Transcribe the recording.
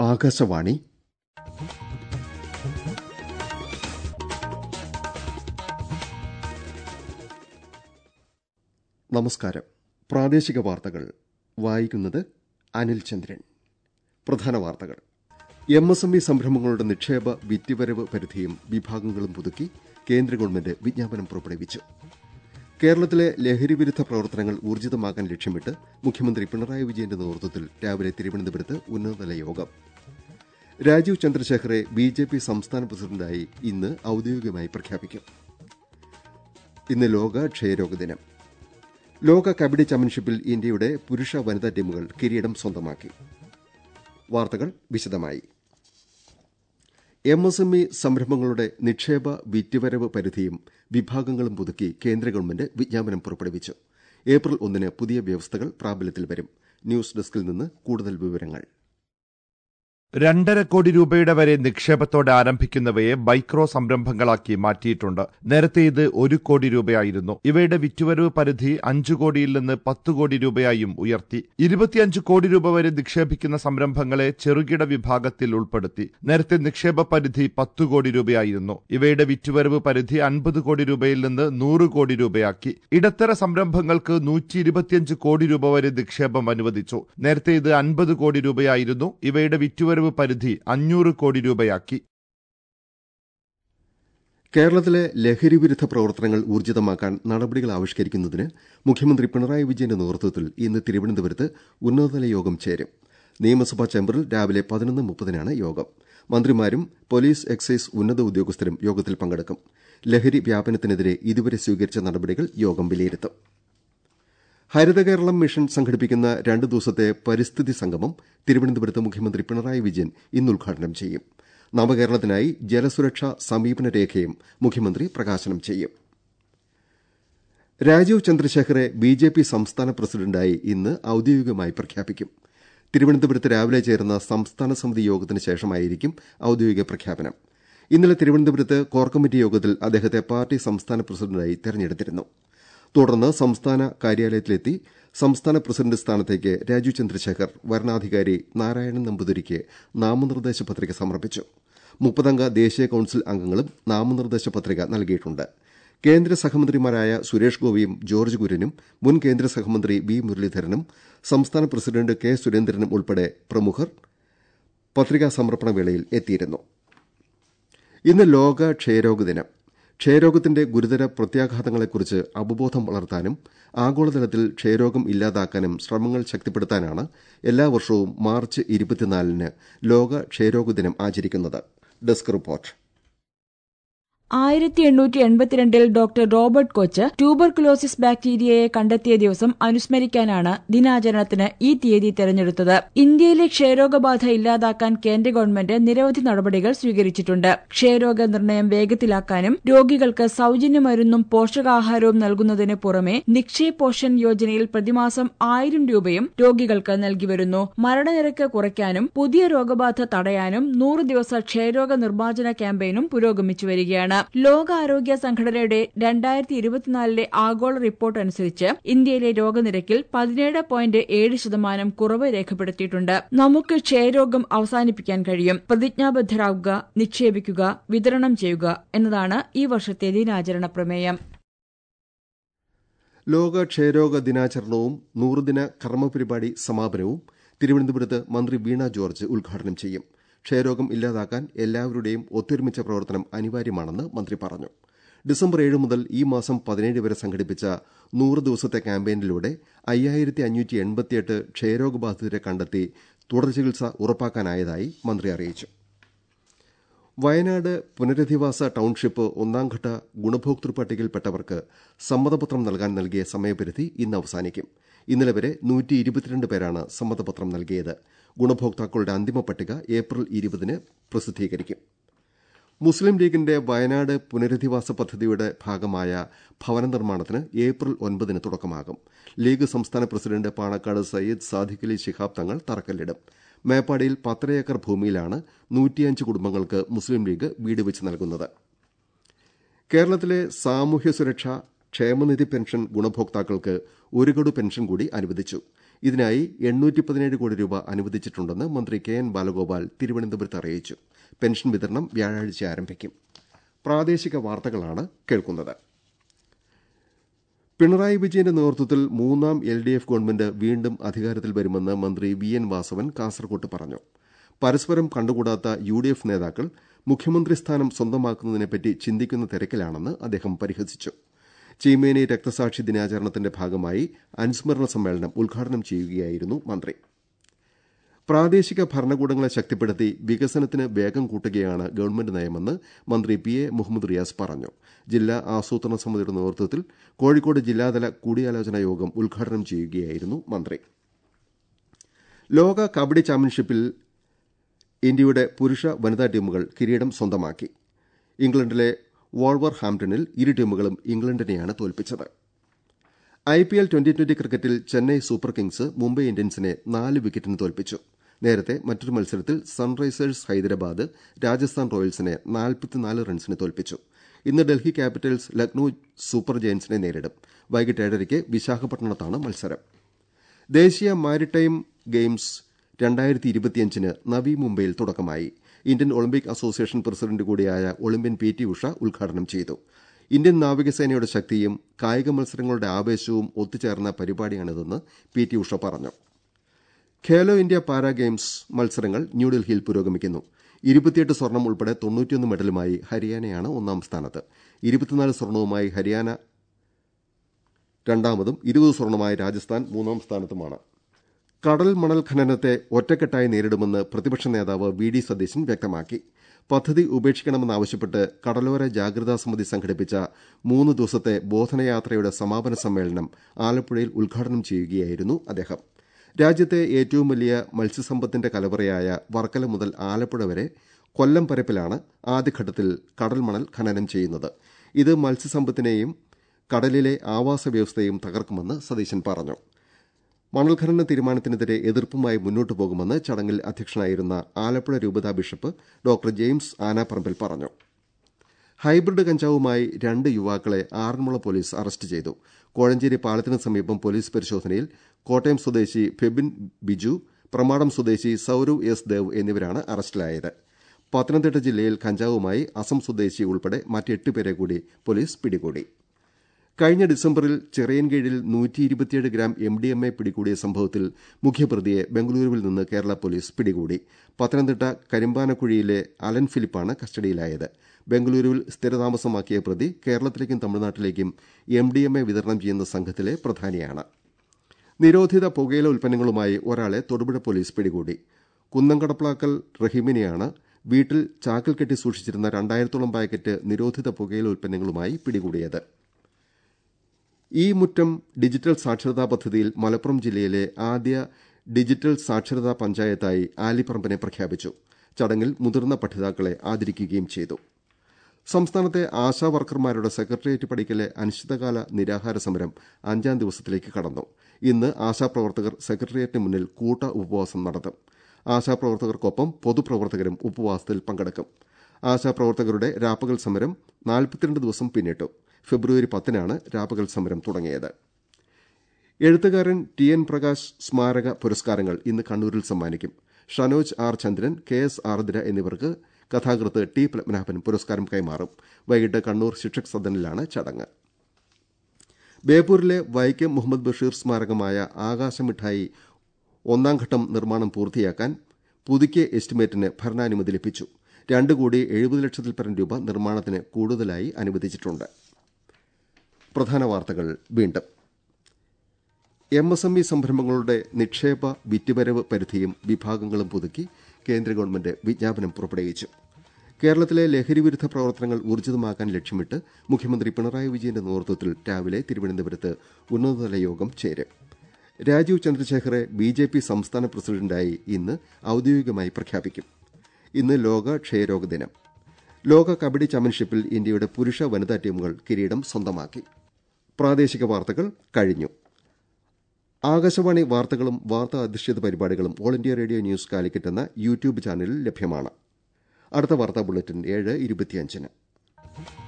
ആകാശവാണി നമസ്കാരം പ്രാദേശിക വാർത്തകൾ വായിക്കുന്നത് അനിൽ ചന്ദ്രൻ പ്രധാന വാർത്തകൾ എം എസ് എം ഇ സംരംഭങ്ങളുടെ നിക്ഷേപ വിറ്റുവരവ് പരിധിയും വിഭാഗങ്ങളും പുതുക്കി കേന്ദ്ര ഗവൺമെന്റ് വിജ്ഞാപനം പുറപ്പെടുവിച്ചു കേരളത്തിലെ ലഹരിവിരുദ്ധ പ്രവർത്തനങ്ങൾ ഊർജിതമാക്കാൻ ലക്ഷ്യമിട്ട് മുഖ്യമന്ത്രി പിണറായി വിജയന്റെ നേതൃത്വത്തിൽ രാവിലെ തിരുവനന്തപുരത്ത് ഉന്നതതല യോഗം രാജീവ് ചന്ദ്രശേഖറെ ബി ജെ പി സംസ്ഥാന പ്രസിഡന്റായി ഇന്ന് ഔദ്യോഗികമായി പ്രഖ്യാപിക്കും ഇന്ന് ലോക ക്ഷയരോഗ ദിനം ലോക കബഡി ചാമ്പ്യൻഷിപ്പിൽ ഇന്ത്യയുടെ പുരുഷ വനിതാ ടീമുകൾ കിരീടം സ്വന്തമാക്കി വാർത്തകൾ വിശദമായി എം എസ് എം ഇ സംരംഭങ്ങളുടെ നിക്ഷേപ വിറ്റുവരവ് പരിധിയും വിഭാഗങ്ങളും പുതുക്കി കേന്ദ്ര ഗവൺമെന്റ് വിജ്ഞാപനം പുറപ്പെടുവിച്ചു ഏപ്രിൽ ഒന്നിന് പുതിയ വ്യവസ്ഥകൾ പ്രാബല്യത്തിൽ വരും ന്യൂസ് ഡെസ്കിൽ നിന്ന് കൂടുതൽ വിവരങ്ങൾ രണ്ടര കോടി രൂപയുടെ വരെ നിക്ഷേപത്തോടെ ആരംഭിക്കുന്നവയെ മൈക്രോ സംരംഭങ്ങളാക്കി മാറ്റിയിട്ടുണ്ട് നേരത്തെ ഇത് ഒരു കോടി രൂപയായിരുന്നു ഇവയുടെ വിറ്റുവരവ് പരിധി അഞ്ചു കോടിയിൽ നിന്ന് പത്ത് കോടി രൂപയായും ഉയർത്തി ഇരുപത്തിയഞ്ച് കോടി രൂപ വരെ നിക്ഷേപിക്കുന്ന സംരംഭങ്ങളെ ചെറുകിട വിഭാഗത്തിൽ ഉൾപ്പെടുത്തി നേരത്തെ നിക്ഷേപ പരിധി പത്തു കോടി രൂപയായിരുന്നു ഇവയുടെ വിറ്റുവരവ് പരിധി അൻപത് കോടി രൂപയിൽ നിന്ന് നൂറ് കോടി രൂപയാക്കി ഇടത്തര സംരംഭങ്ങൾക്ക് നൂറ്റി ഇരുപത്തിയഞ്ച് കോടി രൂപ വരെ നിക്ഷേപം അനുവദിച്ചു നേരത്തെ ഇത് അൻപത് കോടി രൂപയായിരുന്നു ഇവയുടെ വിറ്റുവരവ് പരിധി അഞ്ഞൂറ് കോടി രൂപയാക്കി കേരളത്തിലെ ലഹരി വിരുദ്ധ പ്രവർത്തനങ്ങൾ ഊർജിതമാക്കാൻ നടപടികൾ ആവിഷ്കരിക്കുന്നതിന് മുഖ്യമന്ത്രി പിണറായി വിജയന്റെ നേതൃത്വത്തിൽ ഇന്ന് തിരുവനന്തപുരത്ത് ഉന്നതതല യോഗം ചേരും നിയമസഭാ ചേംബറിൽ രാവിലെ പതിനൊന്ന് മുപ്പതിനാണ് യോഗം മന്ത്രിമാരും പോലീസ് എക്സൈസ് ഉന്നത ഉദ്യോഗസ്ഥരും യോഗത്തിൽ പങ്കെടുക്കും ലഹരി വ്യാപനത്തിനെതിരെ ഇതുവരെ സ്വീകരിച്ച നടപടികൾ യോഗം വിലയിരുത്തും ഹരിത കേരളം മിഷൻ സംഘടിപ്പിക്കുന്ന രണ്ട് ദിവസത്തെ പരിസ്ഥിതി സംഗമം തിരുവനന്തപുരത്ത് മുഖ്യമന്ത്രി പിണറായി വിജയൻ ഇന്ന് ഉദ്ഘാടനം ചെയ്യും നവകേരളത്തിനായി ജലസുരക്ഷാ സമീപന രേഖയും മുഖ്യമന്ത്രി പ്രകാശനം ചെയ്യും രാജീവ് ചന്ദ്രശേഖറെ ബി ജെ പി സംസ്ഥാന പ്രസിഡന്റായി ഇന്ന് ഔദ്യോഗികമായി പ്രഖ്യാപിക്കും തിരുവനന്തപുരത്ത് രാവിലെ ചേർന്ന സംസ്ഥാന സമിതി യോഗത്തിന് ശേഷമായിരിക്കും ഔദ്യോഗിക പ്രഖ്യാപനം ഇന്നലെ തിരുവനന്തപുരത്ത് കോർ കമ്മിറ്റി യോഗത്തിൽ അദ്ദേഹത്തെ പാർട്ടി സംസ്ഥാന പ്രസിഡന്റായി തെരഞ്ഞെടുത്തിരുന്നു തുടർന്ന് സംസ്ഥാന കാര്യാലയത്തിലെത്തി സംസ്ഥാന പ്രസിഡന്റ് സ്ഥാനത്തേക്ക് രാജീവ് ചന്ദ്രശേഖർ വരണാധികാരി നാരായണൻ നമ്പൂതിരിക്ക് നാമനിർദ്ദേശ പത്രിക സമർപ്പിച്ചു മുപ്പതംഗ ദേശീയ കൌൺസിൽ അംഗങ്ങളും നാമനിർദ്ദേശ പത്രിക നൽകിയിട്ടുണ്ട് കേന്ദ്ര സഹമന്ത്രിമാരായ സുരേഷ് ഗോപിയും ജോർജ് കുര്യനും മുൻ കേന്ദ്ര സഹമന്ത്രി വി മുരളീധരനും സംസ്ഥാന പ്രസിഡന്റ് കെ സുരേന്ദ്രനും ഉൾപ്പെടെ പ്രമുഖർ പത്രികാ സമർപ്പണ വേളയിൽ എത്തിയിരുന്നു ഇന്ന് ലോക ക്ഷയരോഗ ദിനം ക്ഷയരോഗത്തിന്റെ ഗുരുതര പ്രത്യാഘാതങ്ങളെക്കുറിച്ച് അവബോധം വളർത്താനും ആഗോളതലത്തിൽ ക്ഷയരോഗം ഇല്ലാതാക്കാനും ശ്രമങ്ങൾ ശക്തിപ്പെടുത്താനാണ് എല്ലാ വർഷവും മാർച്ച് ഇരുപത്തിനാലിന് ലോക ക്ഷയരോഗ ദിനം ആചരിക്കുന്നത് ഡെസ്ക് റിപ്പോർട്ട് ആയിരത്തി എണ്ണൂറ്റി എൺപത്തിരണ്ടിൽ ഡോക്ടർ റോബർട്ട് കൊച്ച് ട്യൂബർകുലോസിസ് ബാക്ടീരിയയെ കണ്ടെത്തിയ ദിവസം അനുസ്മരിക്കാനാണ് ദിനാചരണത്തിന് ഈ തീയതി തെരഞ്ഞെടുത്തത് ഇന്ത്യയിലെ ക്ഷയരോഗബാധ ഇല്ലാതാക്കാൻ കേന്ദ്ര ഗവൺമെന്റ് നിരവധി നടപടികൾ സ്വീകരിച്ചിട്ടുണ്ട് ക്ഷയരോഗ നിർണയം വേഗത്തിലാക്കാനും രോഗികൾക്ക് സൌജന്യ മരുന്നും പോഷകാഹാരവും നൽകുന്നതിന് പുറമെ നിക്ഷേപ് പോഷൻ യോജനയിൽ പ്രതിമാസം ആയിരം രൂപയും രോഗികൾക്ക് നൽകിവരുന്നു മരണനിരക്ക് കുറയ്ക്കാനും പുതിയ രോഗബാധ തടയാനും നൂറ് ദിവസ ക്ഷയരോഗ നിർമ്മാർജ്ജന ക്യാമ്പയിനും പുരോഗമിച്ചു വരികയാണ് ലോകാരോഗ്യ സംഘടനയുടെ രണ്ടായിരത്തി ഇരുപത്തിനാലിലെ ആഗോള റിപ്പോർട്ട് അനുസരിച്ച് ഇന്ത്യയിലെ രോഗനിരക്കിൽ പതിനേഴ് പോയിന്റ് ഏഴ് ശതമാനം കുറവ് രേഖപ്പെടുത്തിയിട്ടുണ്ട് നമുക്ക് ക്ഷയരോഗം അവസാനിപ്പിക്കാൻ കഴിയും പ്രതിജ്ഞാബദ്ധരാകുക നിക്ഷേപിക്കുക വിതരണം ചെയ്യുക എന്നതാണ് ഈ വർഷത്തെ ദിനാചരണ പ്രമേയം ലോക ക്ഷയരോഗ ദിനാചരണവും നൂറുദിന കർമ്മപരിപാടി സമാപനവും തിരുവനന്തപുരത്ത് മന്ത്രി വീണ ജോർജ് ഉദ്ഘാടനം ചെയ്യും ക്ഷയരോഗം ഇല്ലാതാക്കാൻ എല്ലാവരുടെയും ഒത്തൊരുമിച്ച പ്രവർത്തനം അനിവാര്യമാണെന്ന് മന്ത്രി പറഞ്ഞു ഡിസംബർ ഏഴ് മുതൽ ഈ മാസം പതിനേഴ് വരെ സംഘടിപ്പിച്ച നൂറ് ദിവസത്തെ ക്യാമ്പയിനിലൂടെ അയ്യായിരത്തി അഞ്ഞൂറ്റി എൺപത്തിയെട്ട് ക്ഷയരോഗബാധിതരെ കണ്ടെത്തി തുടർ ചികിത്സ ഉറപ്പാക്കാനായതായി മന്ത്രി അറിയിച്ചു വയനാട് പുനരധിവാസ ടൌൺഷിപ്പ് ഒന്നാംഘട്ട ഗുണഭോക്തൃ പട്ടികയിൽപ്പെട്ടവർക്ക് സമ്മതപത്രം നൽകാൻ നൽകിയ സമയപരിധി ഇന്ന് അവസാനിക്കും ഇന്നലെ വരെ നൂറ്റി ഇരുപത്തിരണ്ട് പേരാണ് സമ്മതപത്രം നൽകിയത് ഗുണഭോക്താക്കളുടെ അന്തിമ പട്ടിക ഏപ്രിൽ ഇരുപതിന് പ്രസിദ്ധീകരിക്കും മുസ്ലിം ലീഗിന്റെ വയനാട് പുനരധിവാസ പദ്ധതിയുടെ ഭാഗമായ ഭവന നിർമ്മാണത്തിന് ഏപ്രിൽ ഒൻപതിന് തുടക്കമാകും ലീഗ് സംസ്ഥാന പ്രസിഡന്റ് പാണക്കാട് സയ്യിദ് സാദിഖ് അലി ശിഹാബ് തങ്ങൾ തറക്കല്ലിടും മേപ്പാടിയിൽ പത്തര ഏക്കർ ഭൂമിയിലാണ് നൂറ്റിയഞ്ച് കുടുംബങ്ങൾക്ക് മുസ്ലിം ലീഗ് വീട് വെച്ച് നൽകുന്നത് കേരളത്തിലെ സാമൂഹ്യ സുരക്ഷ ക്ഷേമനിധി പെൻഷൻ ഗുണഭോക്താക്കൾക്ക് ഒരു ഗഡു പെൻഷൻ കൂടി അനുവദിച്ചു ഇതിനായി എണ്ണൂറ്റി പതിനേഴ് കോടി രൂപ അനുവദിച്ചിട്ടുണ്ടെന്ന് മന്ത്രി കെ എൻ ബാലഗോപാൽ തിരുവനന്തപുരത്ത് അറിയിച്ചു പെൻഷൻ വിതരണം വ്യാഴാഴ്ച ആരംഭിക്കും പ്രാദേശിക വാർത്തകളാണ് കേൾക്കുന്നത് പിണറായി വിജയന്റെ നേതൃത്വത്തിൽ മൂന്നാം എൽ ഡി എഫ് ഗവൺമെന്റ് വീണ്ടും അധികാരത്തിൽ വരുമെന്ന് മന്ത്രി വി എൻ വാസവൻ കാസർകോട്ട് പറഞ്ഞു പരസ്പരം കണ്ടുകൂടാത്ത യു ഡി എഫ് നേതാക്കൾ മുഖ്യമന്ത്രി സ്ഥാനം സ്വന്തമാക്കുന്നതിനെപ്പറ്റി ചിന്തിക്കുന്ന തിരക്കിലാണെന്ന് അദ്ദേഹം പരിഹസിച്ചു ചീമേനി രക്തസാക്ഷി ദിനാചരണത്തിന്റെ ഭാഗമായി അനുസ്മരണ സമ്മേളനം ഉദ്ഘാടനം ചെയ്യുകയായിരുന്നു മന്ത്രി പ്രാദേശിക ഭരണകൂടങ്ങളെ ശക്തിപ്പെടുത്തി വികസനത്തിന് വേഗം കൂട്ടുകയാണ് ഗവൺമെന്റ് നയമെന്ന് മന്ത്രി പി എ മുഹമ്മദ് റിയാസ് പറഞ്ഞു ജില്ലാ ആസൂത്രണ സമിതിയുടെ നേതൃത്വത്തിൽ കോഴിക്കോട് ജില്ലാതല കൂടിയാലോചനാ യോഗം ഉദ്ഘാടനം ചെയ്യുകയായിരുന്നു മന്ത്രി ലോക കബഡി ചാമ്പ്യൻഷിപ്പിൽ ഇന്ത്യയുടെ പുരുഷ വനിതാ ടീമുകൾ കിരീടം സ്വന്തമാക്കി ഇംഗ്ലണ്ടിലെ വോൾവർ ഹാംപ്ടണിൽ ഇരു ടീമുകളും ഇംഗ്ലണ്ടിനെയാണ് തോൽപ്പിച്ചത് I P L twenty twenty ക്രിക്കറ്റിൽ ചെന്നൈ സൂപ്പർ കിങ്സ് മുംബൈ ഇന്ത്യൻസിനെ നാല് വിക്കറ്റിന് തോൽപ്പിച്ചു നേരത്തെ മറ്റൊരു മത്സരത്തിൽ സൺറൈസേഴ്സ് ഹൈദരാബാദ് രാജസ്ഥാൻ റോയൽസിനെ നാൽപ്പത്തിനാല് റൺസിന് തോൽപ്പിച്ചു ഇന്ന് ഡൽഹി ക്യാപിറ്റൽസ് ലക്നൌ സൂപ്പർ ജയൻസിനെ നേരിടും വൈകിട്ട് ഏഴരയ്ക്ക് വിശാഖപട്ടണത്താണ് മത്സരം ദേശീയ മാരിടൈം ഗെയിംസ് രണ്ടായിരത്തി ഇരുപത്തിയഞ്ചിന് നവി മുംബൈയിൽ തുടക്കമായി ഇന്ത്യൻ ഒളിമ്പിക് അസോസിയേഷൻ പ്രസിഡന്റ് കൂടിയായ ഒളിമ്പ്യൻ പി ടി ഉഷ ഉദ്ഘാടനം ചെയ്തു ഇന്ത്യൻ നാവികസേനയുടെ ശക്തിയും കായിക മത്സരങ്ങളുടെ ആവേശവും ഒത്തുചേർന്ന പരിപാടിയാണിതെന്ന് പി ടി ഉഷ പറഞ്ഞു ഖേലോ ഇന്ത്യ പാരാ ഗെയിംസ് മത്സരങ്ങൾ ന്യൂഡൽഹിയിൽ പുരോഗമിക്കുന്നു ഇരുപത്തിയെട്ട് സ്വർണം ഉൾപ്പെടെ തൊണ്ണൂറ്റിയൊന്ന് മെഡലുമായി ഹരിയാനയാണ് ഒന്നാം സ്ഥാനത്ത് ഇരുപത്തിനാല് സ്വർണവുമായി ഹരിയാന രണ്ടാമതും ഇരുപത് സ്വർണമായി രാജസ്ഥാൻ മൂന്നാം സ്ഥാനത്തുമാണ് കടൽ മണൽ ഖനനത്തെ ഒറ്റക്കെട്ടായി നേരിടുമെന്ന് പ്രതിപക്ഷ നേതാവ് വി ഡി സതീശൻ വ്യക്തമാക്കി പദ്ധതി ഉപേക്ഷിക്കണമെന്നാവശ്യപ്പെട്ട് കടലോര ജാഗ്രതാ സമിതി സംഘടിപ്പിച്ച മൂന്ന് ദിവസത്തെ ബോധനയാത്രയുടെ സമാപന സമ്മേളനം ആലപ്പുഴയിൽ ഉദ്ഘാടനം ചെയ്യുകയായിരുന്നു അദ്ദേഹം രാജ്യത്തെ ഏറ്റവും വലിയ മത്സ്യസമ്പത്തിന്റെ കലവറയായ വർക്കല മുതൽ ആലപ്പുഴ വരെ കൊല്ലം പരപ്പിലാണ് ആദ്യഘട്ടത്തിൽ കടൽ മണൽ ഖനനം ചെയ്യുന്നത് ഇത് മത്സ്യസമ്പത്തിനെയും കടലിലെ ആവാസ വ്യവസ്ഥയും തകർക്കുമെന്ന് സതീശൻ പറഞ്ഞു മണൽ ഖനന തീരുമാനത്തിനെതിരെ എതിർപ്പുമായി മുന്നോട്ടു പോകുമെന്ന് ചടങ്ങിൽ അധ്യക്ഷനായിരുന്ന ആലപ്പുഴ രൂപതാ ബിഷപ്പ് ഡോക്ടർ ജെയിംസ് ആനാപ്പറമ്പിൽ പറഞ്ഞു ഹൈബ്രിഡ് കഞ്ചാവുമായി രണ്ട് യുവാക്കളെ ആറന്മുള പോലീസ് അറസ്റ്റ് ചെയ്തു കോഴഞ്ചേരി പാലത്തിന് സമീപം പോലീസ് പരിശോധനയിൽ കോട്ടയം സ്വദേശി ഫെബിൻ ബിജു പ്രമാടം സ്വദേശി സൌരവ് എസ് ദേവ് എന്നിവരാണ് അറസ്റ്റിലായത് പത്തനംതിട്ട ജില്ലയിൽ കഞ്ചാവുമായി അസം സ്വദേശി ഉൾപ്പെടെ മറ്റെട്ട് പേരെ കൂടി പോലീസ് പിടികൂടി കഴിഞ്ഞ ഡിസംബറിൽ ചിറയൻകീഴിൽ നൂറ്റി ഇരുപത്തിയേഴ് gram M D M A പിടികൂടിയ സംഭവത്തിൽ മുഖ്യപ്രതിയെ ബംഗളൂരുവിൽ നിന്ന് കേരള പോലീസ് പിടികൂടി പത്തനംതിട്ട കരിമ്പാനക്കുഴിയിലെ അലൻ ഫിലിപ്പാണ് കസ്റ്റഡിയിലായത് ബംഗളൂരുവിൽ സ്ഥിരതാമസമാക്കിയ പ്രതി കേരളത്തിലേക്കും തമിഴ്നാട്ടിലേക്കും എം ഡി എം എ വിതരണം ചെയ്യുന്ന സംഘത്തിലെ പ്രധാനിയാണ് നിരോധിത പുകയില ഉൽപ്പന്നങ്ങളുമായി ഒരാളെ തൊടുപുഴ പോലീസ് പിടികൂടി കുന്നംകടപ്ലാക്കൽ റഹീമിനെയാണ് വീട്ടിൽ ചാക്കിൽ കെട്ടി സൂക്ഷിച്ചിരുന്ന രണ്ടായിരത്തോളം പാക്കറ്റ് നിരോധിത പുകയില ഉൽപ്പന്നങ്ങളുമായി പിടികൂടിയത് ഈ മുറ്റം ഡിജിറ്റൽ സാക്ഷരതാ പദ്ധതിയിൽ മലപ്പുറം ജില്ലയിലെ ആദ്യ ഡിജിറ്റൽ സാക്ഷരതാ പഞ്ചായത്തായി ആലിപ്പറമ്പിനെ പ്രഖ്യാപിച്ചു ചടങ്ങിൽ മുതിർന്ന പഠിതാക്കളെ ആദരിക്കുകയും ചെയ്തു സംസ്ഥാനത്തെ ആശാ വർക്കർമാരുടെ സെക്രട്ടേറിയറ്റ് പടിക്കലെ അനിശ്ചിതകാല നിരാഹാര സമരം അഞ്ചാം ദിവസത്തിലേക്ക് കടന്നു ഇന്ന് ആശാപ്രവർത്തകർ സെക്രട്ടേറിയറ്റിന് മുന്നിൽ കൂട്ട ഉപവാസം നടത്തും ആശാപ്രവർത്തകർക്കൊപ്പം പൊതുപ്രവർത്തകരും ഉപവാസത്തിൽ പങ്കെടുക്കും ആശാപ്രവർത്തകരുടെ രാപ്പകൽ സമരം നാൽപ്പത്തിരണ്ട് ദിവസം പിന്നിട്ടു ഫെബ്രുവരി പത്തിനാണ് രാപ്പകൽ സമരം തുടങ്ങിയത് എഴുത്തുകാരൻ ടി എൻ പ്രകാശ് സ്മാരക പുരസ്കാരങ്ങൾ ഇന്ന് കണ്ണൂരിൽ സമ്മാനിക്കും Shanoj R Chandran K S Ardra എന്നിവർക്ക് കഥാകൃത്ത് ടി പത്മനാഭൻ പുരസ്കാരം കൈമാറും വൈകിട്ട് കണ്ണൂർ ശിക്ഷക് സദനിലാണ് ചടങ്ങ് ബേപ്പൂരിലെ വൈക്കം മുഹമ്മദ് ബഷീർ സ്മാരകമായ ആകാശമിഠായി ഒന്നാം ഘട്ടം നിർമ്മാണം പൂർത്തിയാക്കാൻ പുതുക്കിയ എസ്റ്റിമേറ്റിന് ഭരണാനുമതി ലഭിച്ചു രണ്ട് കോടി എഴുപത് ലക്ഷത്തിൽ പരം രൂപ നിർമ്മാണത്തിന് കൂടുതലായി അനുവദിച്ചിട്ടുണ്ട് പ്രധാന വാർത്തകൾ വീണ്ടും എം എസ് എം ഇ സംരംഭങ്ങളുടെ നിക്ഷേപ വിറ്റുവരവ് പരിധിയും വിഭാഗങ്ങളും പുതുക്കി കേന്ദ്ര ഗവൺമെന്റ് വിജ്ഞാപനം പുറപ്പെടുവിച്ചു കേരളത്തിലെ ലഹരിവിരുദ്ധ പ്രവർത്തനങ്ങൾ ഊർജിതമാക്കാൻ ലക്ഷ്യമിട്ട് മുഖ്യമന്ത്രി പിണറായി വിജയന്റെ നേതൃത്വത്തിൽ രാവിലെ തിരുവനന്തപുരത്ത് ഉന്നതതല യോഗം ചേരും രാജീവ് ചന്ദ്രശേഖറെ ബി ജെ പി സംസ്ഥാന പ്രസിഡന്റായി ഇന്ന് ഔദ്യോഗികമായി പ്രഖ്യാപിക്കും ഇന്ന് ലോക ക്ഷയരോഗ ദിനം ലോക കബഡി ചാമ്പ്യൻഷിപ്പിൽ ഇന്ത്യയുടെ പുരുഷ വനിതാ ടീമുകൾ കിരീടം സ്വന്തമാക്കി പ്രാദേശിക വാർത്തകൾ കഴിഞ്ഞു ആകാശവാണി വാർത്തകളും വാർത്താ അധിഷ്ഠിത പരിപാടികളും All India Radio news Calicut എന്ന യൂട്യൂബ് ചാനലിൽ ലഭ്യമാണ് അടുത്ത വാർത്താ ബുള്ളറ്റിൻ ഏഴ് ഇരുപത്തിയഞ്ചിന്